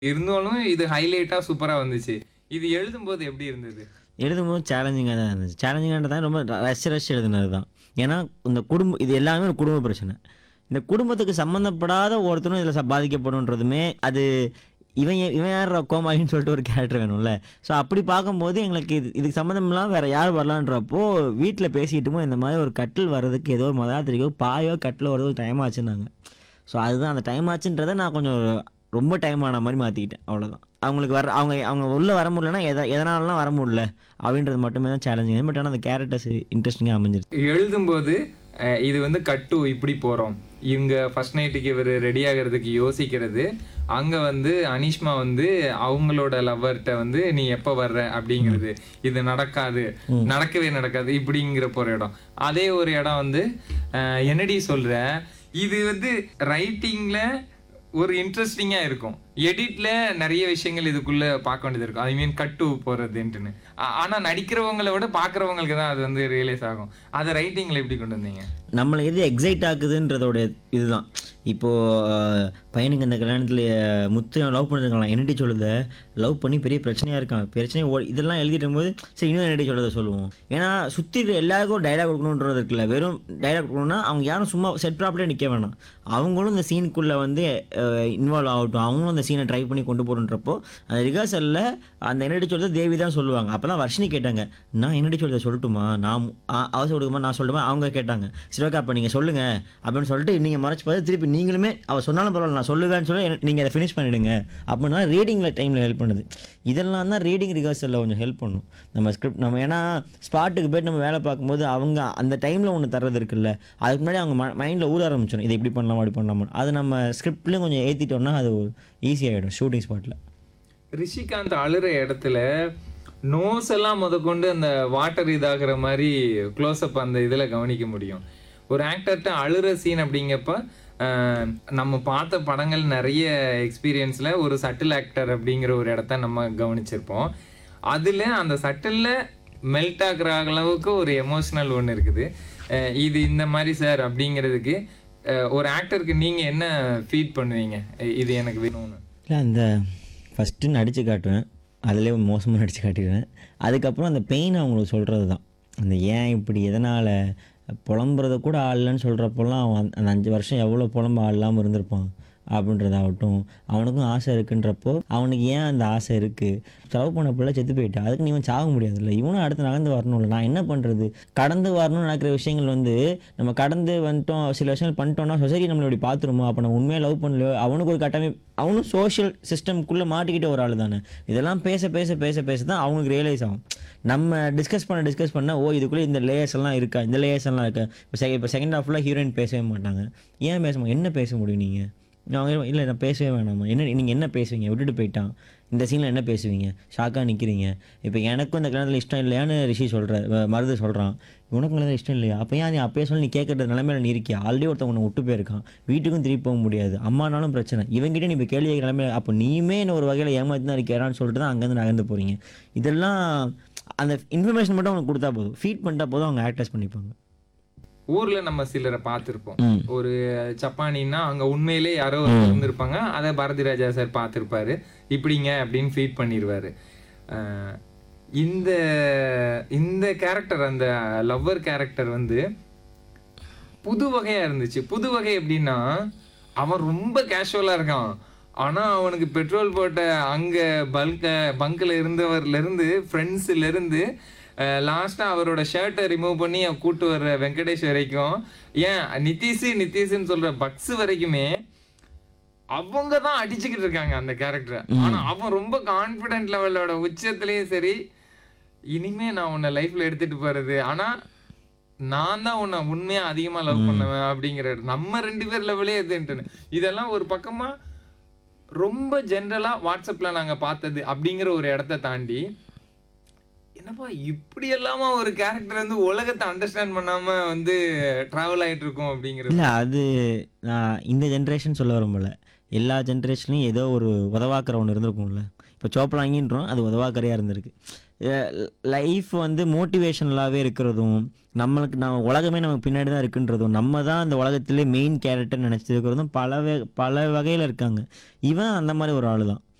இருந்தாலும் இது ஹைலைட்டா சூப்பரா வந்துச்சு. இது எழுதும்போது எப்படி இருந்தது? எழுதும்போது சேலஞ்சிங்கா தான் இருந்துச்சு. சேலஞ்சிங்கான்றத ரொம்ப ரசிச்சு ரசிச்சு எழுதுனது தான். ஏன்னா, இந்த குடும்ப இது எல்லாமே ஒரு குடும்ப பிரச்சனை. இந்த குடும்பத்துக்கு சம்மந்தப்படாத ஒருத்தனும் இதில ச பாதிக்கப்படும்ன்றதுமே, அது இவன் எ இவன் யார்றா கோமாளின்னு சொல்லிட்டு ஒரு கேரக்டர் வேணும்ல. ஸோ அப்படி பார்க்கும்போது எங்களுக்கு இது இதுக்கு சம்மந்தம் இல்லாம வேற யார் வரலான்றப்போ, வீட்ல பேசிக்கிட்டுமோ இந்த மாரி ஒரு கட்டில் வர்றதுக்கு ஏதோ மொத ராத்திரிக்கோ பாயோ, கட்டிலோ வரதுக்கு டைம் ஆச்சுன்னாங்க. ஸோ அதுதான் அந்த டைம் ஆச்சுன்றத நான் கொஞ்சம் ரொம்ப டைம் ஆன மாரி மாத்திக்கிட்டேன். அவ்வளோதான். அவங்களுக்கு வர அவங்க அவங்க உள்ள வர முடியலன்னா, எத எதனாலலாம் வர முடியல அப்படின்றது மட்டுமே தான் சேலஞ்சிங். பட் ஆனா அந்த கேரக்டர்ஸ் இன்ட்ரெஸ்டிங்கா அமைஞ்சிருச்சு. எழுதும்போது அ இது வந்து கட் டூ இப்படி போறோம். இவங்க ஃபர்ஸ்ட் நைட்டுக்கு இவரு ரெடி ஆகுறதுக்கு யோசிக்கிறது. அங்க வந்து அனிஷ்மா வந்து அவங்களோட லவ்வர்ட்ட வந்து நீ எப்ப வர்ற அப்படிங்கிறது. இது நடக்காது. நடக்கவே நடக்காது. இப்படிங்கிற ஒரு இடம். அதே ஒரு இடம் வந்து அ என்னடி சொல்ற? இது வந்து ரைட்டிங்ல ஒரு இன்ட்ரெஸ்டிங்கா இருக்கும். எடிட்ல நெறைய விஷயங்கள் இதுக்குள்ள பார்க்க வேண்டியது இருக்கும். ஐ மீன் கட் டூ போறதுன்ட்டுன்னு. ஆ ஆனா நடிக்கிறவங்கள விட பார்க்குறவங்களுக்கு தான் அது வந்து ரியலைஸ் ஆகும். அத ரைட்டிங்ல எப்படி கொண்டு வந்தீங்க? நம்மள எது எக்ஸைட் ஆக்குதுன்றதோட இதுதான். இப்போ பையனுக்கு இந்த கல்யாணத்துல முத்து லவ் பண்ணிருக்காங்களாம். என்னடி சொல்லுத? லவ் பண்ணி பெரிய பிரச்சனையா இருக்கான். பிரச்சனை ஓ இதெல்லாம் எழுதிட்டும்போது, சரி இன்னும் என்னடி சொல்லுத சொல்லுவோம். ஏன்னா, சுத்தி இருக்கிற எல்லாருக்கும் ஒரு டயலாக் கொடுக்கணுன்றது இருக்குல்ல. வெறும் டயலாக் கொடுக்கணும்னா, அவங்க யாரும் சும்மா செட் ப்ராப்பர்ட்டியா நிக்க வேணாம். அவங்களும் இந்த சீனுக்குள்ள வந்து அ இன்வால்வ் ஆகட்டும். அவங்களும் அந்த சீன ட்ரை பண்ணி கொண்டு போகணுன்றப்போ, அந்த ரிஹர்சல்ல அந்த என்னடி சொல்லுத தேவி தான் சொல்லுவாங்க. அப்பதான் வர்ஷினி கேட்டாங்க. நான் என்னடி சொல்லுத சொல்லட்டுமா? நான் அ அவசரம் கொடுக்குமா நான் சொல்லட்டுமா? அவங்க கேட்டாங்க. சரி ஓகே அப்ப நீங்க சொல்லுங்க அப்படின்னு சொல்லிட்டு நீங்க மறைச்சு பார்த்து திருப்பி நீங்களுமே அவ சொன்னாலும் பரவாயில்ல நான் சொல்லுவேன்னு சொல்லி எனக்கு நீங்க அதை ஃபினிஷ் பண்ணிடுங்க. அப்படின்னா ரீடிங்ல டைம்ல ஹெல்ப் பண்ணுது. இதெல்லாம் தான் ரீடிங் ரிஹர்சல்ல கொஞ்சம் ஹெல்ப் பண்ணும். நம்ம ஸ்கிரிப்ட் நம்ம ஏன்னா ஸ்பாட்டுக்கு போயிட்டு நம்ம வேலை பார்க்கும்போது அவங்க அந்த டைம்ல ஒண்ணு தர்றது இருக்குல்ல. அதுக்கு முன்னாடி அவங்க ம மைண்ட்ல ஊற ஆரம்பிச்சிடும். இதை இப்படி பண்ணலாம் அப்படி பண்ணலாமா. அது நம்ம ஸ்கிரிப்ட்லயும் கொஞ்சம் ஏத்திட்டோம்னா அது ஈஸி ஆயிடும் ஷூட்டிங் ஸ்பாட்ல. ரிஷிகாந்த் அழுற இடத்துல நோஸ் எல்லாம் முதற்கொண்டு அந்த வாட்டர் இதாகிற மாதிரி க்ளோஸ் அப் அந்த இதுல கவனிக்க முடியும். ஒரு ஆக்டர்ட்ட அழுற சீன் அப்படிங்கப்ப அ நம்ம பார்த்த படங்கள் நெறைய எக்ஸ்பீரியன்ஸ்ல ஒரு சட்டில் ஆக்டர் அப்படிங்கிற ஒரு இடத்த நம்ம கவனிச்சிருப்போம். அதுல அந்த சட்டில்ல மெல்ட் ஆகுற அளவுக்கு ஒரு எமோஷனல் ஒண்ணு இருக்குது. அ இது இந்த மாரி சார் அப்படிங்கிறதுக்கு அ ஒரு ஆக்டருக்கு நீங்க என்ன ஃபீட் பண்ணுவீங்க? இது எனக்கு வேணும்னு. இல்ல அந்த ஃபர்ஸ்ட்டு நடிச்சு காட்டுவேன். அதிலயே மோசமா நடிச்சு காட்டிடுவேன். அதுக்கப்புறம் அந்த பெயின் அவங்களுக்கு சொல்றது தான். அந்த ஏன் இப்படி எதனால புலம்புறத கூட ஆள் இல்லன்னு சொல்றப்போலாம் அவன் அந்த 5 வருஷம் எவ்வளோ புலம்ப ஆள் இல்லாம இருந்திருப்பான். அப்படின்றதாகட்டும். அவனுக்கும் ஆசை இருக்குன்றப்போ, அவனுக்கு ஏன் அந்த ஆசை இருக்கு? லவ் பண்ண புள்ள செத்து போயிட்டா. அதுக்கு நீ இவன் சாக முடியாதுல்ல. இவனும் அடுத்து நகர்ந்து வரணும்ல. நான் என்ன பண்றது? கடந்து வரணும்னு நடக்கிற விஷயங்கள் வந்து நம்ம கடந்து வந்துட்டோம். சில விஷயங்கள் பண்ணிட்டோம்னா சொசைட்டி நம்மள இப்படி பார்த்துருமோ? அப்ப நம்ம உண்மையா லவ் பண்ணலையோ? அவனுக்கு ஒரு கட்டமைப்பு அவனும் சோஷியல் சிஸ்டம்க்குள்ள மாட்டிக்கிட்ட ஒரு ஆளு தானே. இதெல்லாம் பேச பேச பேச பேச தான் அவங்களுக்கு ரியலைஸ் ஆகும். நம்ம டிஸ்கஸ் பண்ண டிஸ்கஸ் பண்ண ஓ இதுக்குள்ள இந்த லேயர்ஸ் எல்லாம் இருக்கா? இந்த லேயர்ஸ் எல்லாம் இருக்கா? இப்போ செக இப்போ செகண்ட் ஹாஃப்ல ஹீரோயின் பேசவே மாட்டாங்க. ஏன் பேச மா என்ன பேச முடியும் நீங்க? அவங்க இல்ல நான் பேசவே வேணாமா. என்ன நீங்க என்ன பேசுவீங்க? விட்டுட்டு போயிட்டான். இந்த சீன்ல என்ன பேசுவீங்க? ஷாக்கா நிக்கிறீங்க. இப்போ எனக்கும் இந்த கல்யாணத்துல இஷ்டம் இல்லையான்னு ரிஷி சொல்றாரு. வ மருது சொல்றான். உனக்கும் கல்யாணத்துல இஷ்டம் இல்லையா? அப்ப ஏன் நீ அப்பயே சொல்லி நீ கேட்கற நிலைமையில நீ இருக்கியா? ஆல்ரெடி ஒருத்தன் உன்னை விட்டு போயிருக்கான். வீட்டுக்கும் திருப்பி போக முடியாது. அம்மானாலும் பிரச்சனை. இவன்கிட்ட நீ இப்போ கேள்வி கேட்கிற நிலைமையில அப்போ நீயுமே என்ன ஒரு வகையில ஏமாத்தி தான் இருக்கியாடான்னு சொல்லிட்டு தான் அங்கேருந்து நகர்ந்து போறீங்க. இதெல்லாம் அந்த இன்ஃபர்மேஷன் மட்டும் அவனுக்கு கொடுத்தா போதும். ஃபீட் பண்ணிட்டா போதும் அவங்க ஆக்டர்ஸ் பண்ணிப்பாங்க. ஊர்ல நம்ம சிலரை பார்த்திருப்போம். ம். ஒரு சப்பானின்னா அங்க உண்மையிலே யாரோ ஒருத்தர் இருந்திருப்பாங்க. அத பாரதி ராஜா சார் பார்த்திருப்பாரு. இப்படிங்க அப்படின்னு ஃபீட் பண்ணிருவாரு. அ இந்த இந்த கேரக்டர் அந்த லவ்வர் கேரக்டர் வந்து புது வகையா இருந்துச்சு. புது வகை எப்படின்னா, அவன் ரொம்ப கேஷுவலா இருக்கான். ஆனா அவனுக்கு பெட்ரோல் போட்ட அங்க பல்க பங்க்ல இருந்தவர்ல இருந்து ஃப்ரெண்ட்ஸ்ல இருந்து அ லாஸ்ட்டா அவரோட ஷர்ட்ட ரிமூவ் பண்ணி கூட்டு வர்ற வெங்கடேஷ் வரைக்கும், ஏன் நித்தீஷ் நித்தீஷ்ன்னு சொல்ற பக்ஸ் வரைக்குமே அவங்க தான் அடிச்சுக்கிட்டு இருக்காங்க அந்த கேரக்டர. ஆனா அவன் ரொம்ப கான்ஃபிடென்ட் லெவலோட உச்சத்திலயும் சரி, இனிமே நான் உன்னை லைஃப்ல எடுத்துட்டு போறது. ஆனா நான் தான் உன்னை உண்மையா அதிகமா லவ் பண்ணுவேன் அப்படிங்கிற நம்ம 2 பேர் லெவலே இதுன்ட்டுன்னு. இதெல்லாம் ஒரு பக்கமா ரொம்ப ஜெனரலா வாட்ஸ்அப்ல நாங்க பார்த்தது அப்படிங்கிற ஒரு இடத்த தாண்டி, என்னப்பா இப்படி எல்லாமா ஒரு கேரக்டர் வந்து உலகத்தை அண்டர்ஸ்டாண்ட் பண்ணாம வந்து டிராவல் ஆயிட்டு இருக்கோம் அப்படிங்கிறது. இல்ல அது நான் இந்த ஜெனரேஷன் சொல்ல விரும்பல. எல்லா ஜெனரேஷன்லயும் ஏதோ ஒரு உதவாக்கற ஒண்ணு இருந்திருக்கும்ல. இப்போ சோப்பலாங்கின்றோம். அது உதவாக்கரையா இருந்திருக்கு. அ லைஃப் வந்து மோட்டிவேஷனலாவே இருக்கிறதும், நம்மளுக்கு நம்ம உலகமே நமக்கு பின்னாடி தான் இருக்குன்றதும், நம்ம தான் அந்த உலகத்திலே மெயின் கேரக்டர்ன்னு நினைச்சிட்டு இருக்கிறதும் பல வ பல வகையில இருக்காங்க. இவன் அந்த மாரி ஒரு ஆளு தான்.